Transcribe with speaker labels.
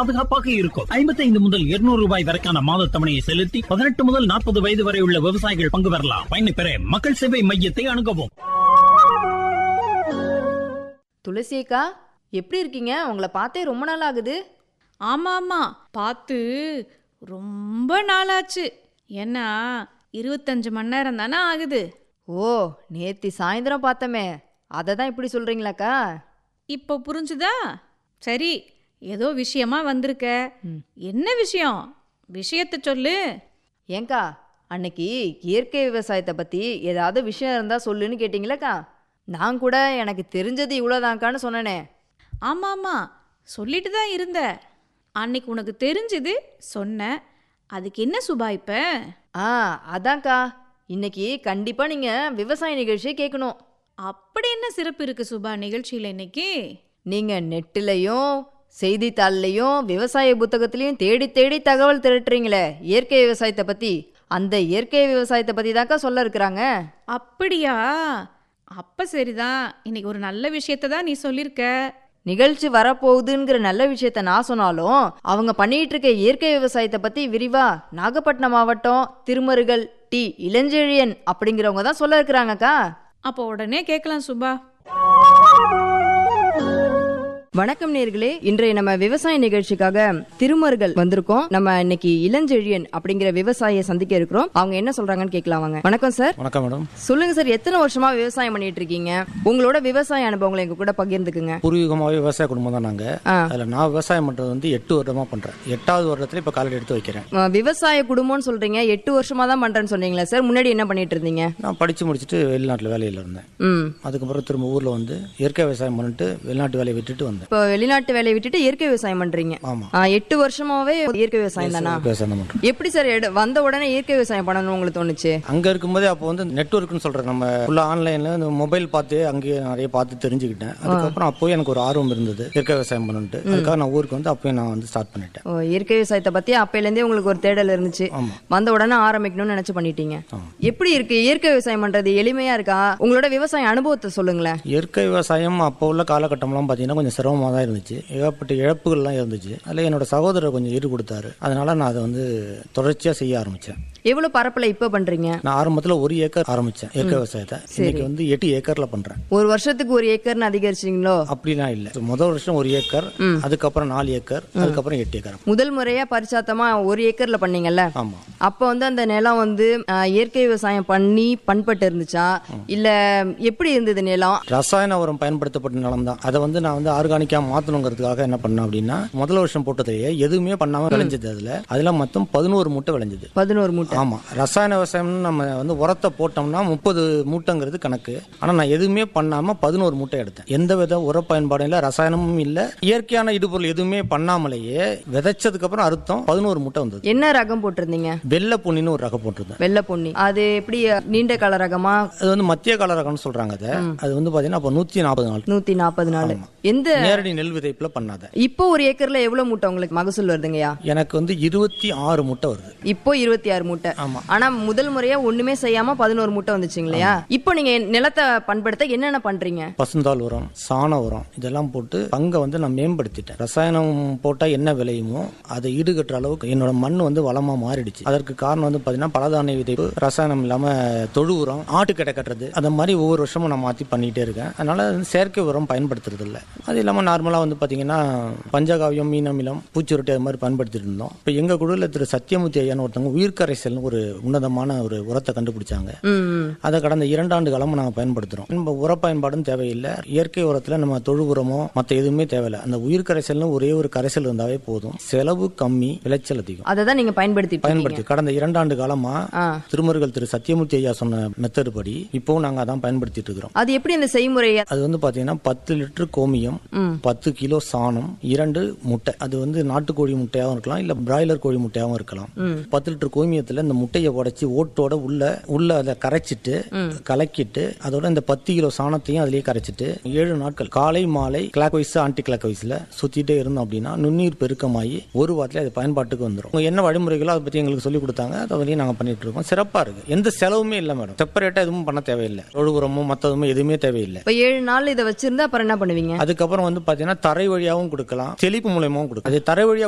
Speaker 1: பாதுகாப்பாக இருக்கும் ஐம்பத்தைந்து முதல் இருநூறு ரூபாய் வரைக்கான மாத தவணையை செலுத்தி பதினெட்டு முதல் நாற்பது வயது வரை உள்ள விவசாயிகள் பங்கு பெறலாம் பயனை பெற மக்கள் சேவை மையத்தை அணுகவும்
Speaker 2: துளசி அக்கா எப்படி இருக்கீங்க உங்களை பார்த்தே ரொம்ப நாள் ஆகுது
Speaker 3: ஆமா ஆமா பார்த்து ரொம்ப நாளாச்சு ஏன்னா இருபத்தஞ்சு மணி நேரம் தானே ஆகுது
Speaker 2: ஓ நேத்தி சாயந்தரம் பார்த்தமே அதை தான் இப்படி சொல்றீங்களாக்கா
Speaker 3: இப்போ புரிஞ்சுதா சரி ஏதோ விஷயமா வந்திருக்க
Speaker 2: ம்.
Speaker 3: என்ன விஷயம் விஷயத்த சொல்லு
Speaker 2: ஏங்கா அன்னைக்கு இயற்கை விவசாயத்தை பத்தி ஏதாவது விஷயம் இருந்தா சொல்லுன்னு கேட்டீங்களேக்கா நான் கூட எனக்கு தெரிஞ்சது இவ்வளோதான்க்கான்னு சொன்னனே
Speaker 3: ஆமா ஆமா சொல்லிட்டு தான் இருந்த அன்னைக்கு உனக்கு தெரிஞ்சது சொன்ன அதுக்கு என்ன சுபா இப்ப
Speaker 2: ஆ அதான்க்கா இன்னைக்கு கண்டிப்பா நீங்க விவசாய நிகழ்ச்சியை கேட்கணும்
Speaker 3: அப்படி என்ன சிறப்பு இருக்கு சுபா நிகழ்ச்சியில இன்னைக்கு
Speaker 2: நீங்க நெட்டுலையும் செய்தித்தாள்லையும் விவசாய புத்தகத்திலையும் தேடி தேடி தகவல் திரட்டுறீங்களே இயற்கை விவசாயத்தை பத்தி அந்த இயற்கை விவசாயத்தை பத்தி தாக்கா சொல்ல இருக்கிறாங்க
Speaker 3: அப்படியா அப்ப சரிதான் இன்னைக்கு ஒரு நல்ல விஷயத்த தான் நீ சொல்லியிருக்க
Speaker 2: நிகழ்ச்சி வரப்போகுதுங்கிற நல்ல விஷயத்த நான் சொன்னாலும் அவங்க பண்ணிட்டு இருக்க இயற்கை விவசாயத்தை பத்தி விரிவா நாகப்பட்டினம் மாவட்டம் திருமருகல் டி இளஞ்செழியன் அப்படிங்கிறவங்க தான் சொல்ல இருக்கிறாங்கக்கா
Speaker 3: அப்போ உடனே கேட்கலாம் சுபா
Speaker 2: வணக்கம் நேர்களே இன்றைய நம்ம விவசாய நிகழ்ச்சிக்காக திருமருகல் வந்திருக்கோம் நம்ம இன்னைக்கு இளஞ்செழியன் அப்படிங்கிற விவசாயியை சந்திக்க இருக்கிறோம் அவங்க என்ன சொல்றாங்கன்னு கேட்கலாம் வாங்க வணக்கம் சார்
Speaker 4: வணக்கம் மேடம்
Speaker 2: சொல்லுங்க சார் எத்தனை வருஷமா விவசாயம் பண்ணிட்டு இருக்கீங்க உங்களோட விவசாய அனுபவங்களை எங்க கூட பகிர்ந்துக்குங்க
Speaker 4: பூர்வீகமாகவே விவசாய குடும்பம் தான் நாங்கள்
Speaker 2: ஆ.
Speaker 4: அதில் நான் விவசாயம் பண்ணுறது வந்து எட்டு வருடமாக பண்ணுறேன் எட்டாவது வருடத்துல இப்போ காலடி எடுத்து வைக்கிறேன்
Speaker 2: அஹ், விவசாய குடும்பம்னு சொல்றீங்க எட்டு வருஷமா தான் பண்றேன்னு சொன்னீங்களா சார் முன்னாடி என்ன பண்ணிட்டு இருந்தீங்க
Speaker 4: நான் படித்து முடிச்சுட்டு வெளிநாட்டில் வேலையில் இருந்தேன்
Speaker 2: ம்
Speaker 4: அதுக்கப்புறம் திரும்ப ஊரில் வந்து இயற்கை விவசாயம் பண்ணிட்டு வெளிநாட்டு வேலையை விட்டுட்டு வந்தேன்
Speaker 2: இப்போ வெளிநாட்டு வேலையை விட்டுட்டு இயற்கை விவசாயம் பண்றீங்க
Speaker 4: ஆமாம்
Speaker 2: ஆ, எட்டு வருஷமாவே இயற்கை விவசாயம் தானா
Speaker 4: விவசாயம் தான் பண்ணுறேன்
Speaker 2: எப்படி சார் எடு- வந்த உடனே இயற்கை விவசாயம் பண்ணணும்னு உங்களுக்கு தோணுச்சு
Speaker 4: அங்கே இருக்கும்போதே அப்போ வந்து நெட்ஒர்க்னு சொல்கிறேன் நம்ம ஃபுல்லாக ஆன்லைனில் இந்த மொபைல் பார்த்து அங்கேயே நிறைய பார்த்து தெரிஞ்சுக்கிட்டேன் அதுக்கப்புறம் அப்போயே எனக்கு ஒரு ஆர்வம் இருந்தது இயற்கை விவசாயம் பண்ணிட்டு அதுக்காக நான் ஊருக்கு வந்து அப்போயே நான் வந்து ஸ்டார்ட் பண்ணிட்டேன்
Speaker 2: ஓ, இயற்கை விவசாயத்தை பத்தி அப்பையில இருந்தே உங்களுக்கு ஒரு தேடல் இருந்துச்சு
Speaker 4: ஆமாம்
Speaker 2: வந்த உடனே ஆரம்பிக்கணும்னு நினைச்சு பண்ணிட்டீங்க
Speaker 4: ஆமா.
Speaker 2: எப்படி இருக்கு இயற்கை விவசாயம் பண்றது எளிமையா இருக்கா உங்களோட விவசாய அனுபவத்தை சொல்லுங்களேன்
Speaker 4: இயற்கை விவசாயம் அப்போ உள்ள காலகட்டம்லாம் பார்த்தீங்கன்னா கொஞ்சம் சிரமமாக தான் இருந்துச்சு ஏகப்பட்ட இழப்புகள்லாம் இருந்துச்சு அதில் என்னோட சகோதரர் கொஞ்சம் ஈடு கொடுத்தாரு அதனால நான் அதை வந்து தொடர்ச்சியாக செய்ய ஆரம்பித்தேன்
Speaker 2: எவ்வளவு பரப்புல இப்ப பண்றீங்க
Speaker 4: நான் ஆரம்பத்தில் ஒரு ஏக்கர் ஆரம்பித்தேன் இயற்கை விவசாயத்தை இன்னைக்கு வந்து எட்டு ஏக்கரில் பண்ணுறேன்
Speaker 2: ஒரு வருஷத்துக்கு ஒரு ஏக்கர்னு அதிகரிச்சிங்களோ
Speaker 4: அப்படிலாம் இல்லை முதல் வருஷம் ஒரு ஏக்கர் அதுக்கப்புறம் நாலு ஏக்கர் அதுக்கப்புறம் எட்டு ஏக்கர்
Speaker 2: முதல் முறையா பரிச்சாத்தமா ஒரு ஏக்கர்ல பண்ணீங்கல்ல
Speaker 4: ஆமாம்
Speaker 2: அப்ப வந்து அந்த நிலம் வந்து அஹ், இயற்கை விவசாயம் பண்ணி பண்பட்டு இருந்துச்சா இல்ல எப்படி இருந்தது நிலம்
Speaker 4: ரசாயன உரம் பயன்படுத்தப்பட்ட நிலம் தான் அதை வந்து நான் வந்து ஆர்கானிக்காக மாற்றணுங்கிறதுக்காக என்ன பண்ணேன் அப்படின்னா முதல் வருஷம் போட்டதையே எதுவுமே பண்ணாமல் விளைஞ்சது அதில் அதில் மொத்தம் பதினோரு மூட்டை விளைஞ்சது
Speaker 2: பதினோரு மூட்டை
Speaker 4: ஆமா ரசாயன விவசாயம்னு நம்ம வந்து உரத்தை போட்டோம்னா முப்பது மூட்டைங்கிறது கணக்கு ஆனா நான் எதுவுமே பண்ணாம பதினோரு மூட்டை எடுத்தேன் எந்த வித உர பயன்பாடும் இல்ல ரசாயனமும் இல்ல இயற்கையான இடுபொருள் எதுவுமே பண்ணாமலேயே விதைச்சதுக்கு அப்புறம் அறுத்தம் பதினோரு மூட்டை வந்தது
Speaker 2: என்ன ரகம் போட்டிருந்தீங்க
Speaker 4: வெள்ளை பொன்னின்னு ஒரு ரகம் போட்டிருந்தேன்
Speaker 2: வெள்ளை பொன்னி அது எப்படி நீண்ட கால ரகமா
Speaker 4: அது வந்து மத்திய கால ரகம்னு சொல்றாங்க அதை அது வந்து பாத்தீங்கன்னா அப்போ நூத்தி நாற்பது நாள்
Speaker 2: நூத்தி நாற்பது நாள் எந்த
Speaker 4: நேரடி நெல் விதைப்புல பண்ணாத
Speaker 2: இப்போ ஒரு ஏக்கர்ல எவ்வளவு மூட்டை உங்களுக்கு மகசூல் வருதுங்கய்யா
Speaker 4: எனக்கு வந்து இருபத்தி ஆறு மூட்டை வருது
Speaker 2: இப்போ இருபத்தி ஆறு மூட்டை
Speaker 4: ஆமா.
Speaker 2: ஆனா முதல் முறையா ஒண்ணுமே செய்யாம பதினோரு மூட்டை வந்துச்சுங்க இல்லையா இப்போ நீங்க நிலத்தை பண்படுத்த என்னென்ன பண்றீங்க
Speaker 4: பசுந்தாள் உரம் சாண உரம் இதெல்லாம் போட்டு பங்கை வந்து நான் மேம்படுத்திட்டேன் ரசாயனம் போட்டா என்ன விளையுமோ அதை ஈடுகட்டுற அளவுக்கு என்னோட மண் வந்து வளமா மாறிடுச்சு அதற்கு காரணம் வந்து பாத்தீங்கன்னா பலதானிய விதைப்பு ரசாயனம் இல்லாம தொழு உரம் ஆட்டு கடை கட்டுறது அந்த மாதிரி ஒவ்வொரு வருஷமும் நான் மாத்தி பண்ணிட்டே இருக்கேன் அதனால வந்து செயற்கை உரம் பயன்படுத்துறது இல்ல அது இல்லாம நார்மலா வந்து பாத்தீங்கன்னா பஞ்சகாவியம் மீனமிலம் பூச்சுருட்டி அது மாதிரி பயன்படுத்திட்டு இருந்தோம் இப்போ எங்க குழுவில் திரு சத்தியமூர்த்தி ஐயான்னு ஒருத்தவங்க உயிர்கரைசல்னு ஒரு உன்னதமான ஒரு உரத்தை கண்டுபிடிச்சாங்க
Speaker 2: ம், ம்.
Speaker 4: அதை கடந்த இரண்டாண்டு காலமா நாங்கள் பயன்படுத்துறோம் நம்ம உர பயன்பாடும் தேவையில்லை இயற்கை உரத்துல நம்ம தொழு உரமோ மற்ற எதுவுமே தேவையில்லை அந்த உயிர் கரைசல்னு ஒரே ஒரு கரைசல் இருந்தாவே போதும் செலவு கம்மி விளைச்சல் அதிகம்
Speaker 2: அதை தான் நீங்க பயன்படுத்திட்டு இருக்கீங்க.
Speaker 4: பயன்படுத்தி கடந்த இரண்டாண்டு காலமா
Speaker 2: ஆ.
Speaker 4: திருமருகல் திரு சத்தியமூர்த்தி ஐயா சொன்ன மெத்தட் படி இப்போவும் நாங்க அதான் பயன்படுத்திட்டு இருக்கிறோம்
Speaker 2: அது எப்படி அந்த செய்முறை
Speaker 4: அது வந்து பாத்தீங்கன்னா பத்து லிட்டர் கோமியம் பத்து கிலோ சாணம் இரண்டு முட்டை அது வந்து நாட்டுக்கோழி முட்டையாவும் இருக்கலாம் இல்ல பிராய்லர் கோழி முட்டையாவும் இருக்கலாம் பத்து லிட்டர் கோமியத்துல இந்த முட்டையை உடைச்சி ஓட்டோட உள்ள உள்ள அதை கரைச்சிட்டு கலக்கிட்டு அதோட இந்த பத்து கிலோ சாணத்தையும் அதுலயே கரைச்சிட்டு ஏழு நாட்கள் காலை மாலை கிளாக் வைஸ் ஆன்டி கிளாக் வைஸ்ல சுத்திட்டே இருந்தோம் அப்படின்னா நுண்ணீர் பெருக்கமாகி ஒரு வாரத்துல அது பயன்பாட்டுக்கு வந்துடும் உங்க என்ன வழிமுறைகளோ அதை பத்தி எங்களுக்கு சொல்லி கொடுத்தாங்க அதை வரையும் நாங்க பண்ணிட்டு இருக்கோம் சிறப்பா இருக்கு எந்த செலவுமே இல்லை மேடம் செப்பரேட்டா எதுவும் பண்ண தேவையில்லை தொழு உரமும் மற்றதுமே எதுவுமே தேவையில்லை
Speaker 2: இப்ப ஏழு நாள் இதை வச்சிருந்தா அப்புறம் என்ன பண்ணுவீங்க
Speaker 4: அதுக்கப்புறம் வந்து பாத்தீங்கன்னா தரை வழியாவும் கொடுக்கலாம் தெளிப்பு மூலியமாவும் கொடுக்கலாம் அது தரை வழியா